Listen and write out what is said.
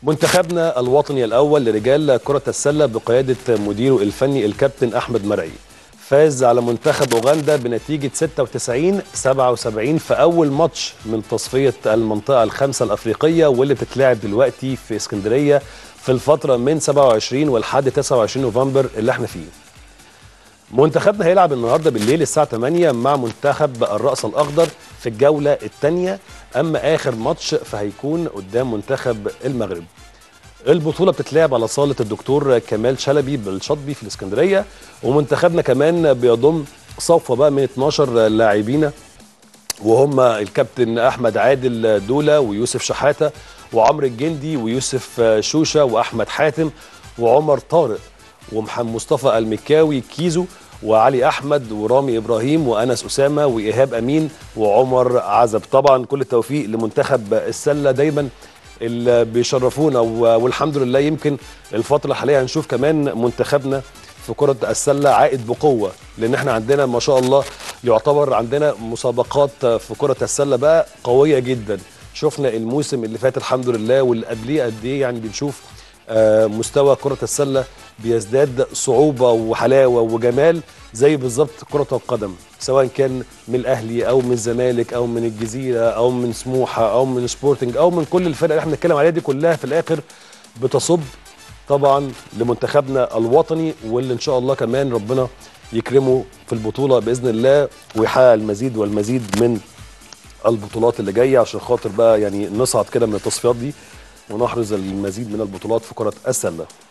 منتخبنا الوطني الأول لرجال كرة السلة بقيادة مديره الفني الكابتن أحمد مرعي فاز على منتخب أوغندا بنتيجة 96 77 في أول ماتش من تصفية المنطقة الخامسة الأفريقية واللي بتتلعب دلوقتي في اسكندرية في الفترة من 27 ولحد 29 نوفمبر اللي احنا فيه منتخبنا هيلعب النهارده بالليل الساعه 8 مع منتخب الرأس الأخضر في الجولة الثانية أما آخر ماتش فهيكون قدام منتخب المغرب البطولة بتتلعب على صالة الدكتور كمال شلبي بالشطبي في الإسكندرية ومنتخبنا كمان بيضم صفوة بقى من 12 لاعبين وهم الكابتن أحمد عادل دولة ويوسف شحاتة وعمرو الجندي ويوسف شوشة وأحمد حاتم وعمر طارق ومحمد مصطفى المكاوي كيزو وعلي احمد ورامي ابراهيم وانس اسامه وايهاب امين وعمر عزب طبعا كل التوفيق لمنتخب السله دايما اللي بيشرفونا والحمد لله يمكن الفتره الحاليه هنشوف كمان منتخبنا في كره السله عائد بقوه لان احنا عندنا ما شاء الله يعتبر عندنا مسابقات في كره السله بقى قويه جدا شفنا الموسم اللي فات الحمد لله واللي قبليه قد ايه يعني بنشوف مستوى كرة السلة بيزداد صعوبة وحلاوة وجمال زي بالظبط كرة القدم سواء كان من الأهلي أو من الزمالك أو من الجزيرة أو من سموحة أو من سبورتنج أو من كل الفرق اللي احنا بنتكلم عليها دي كلها في الآخر بتصب طبعا لمنتخبنا الوطني واللي إن شاء الله كمان ربنا يكرمه في البطولة بإذن الله ويحقق المزيد والمزيد من البطولات اللي جاية عشان خاطر بقى يعني نصعد كده من التصفيات دي ونحرز المزيد من البطولات في كرة السلة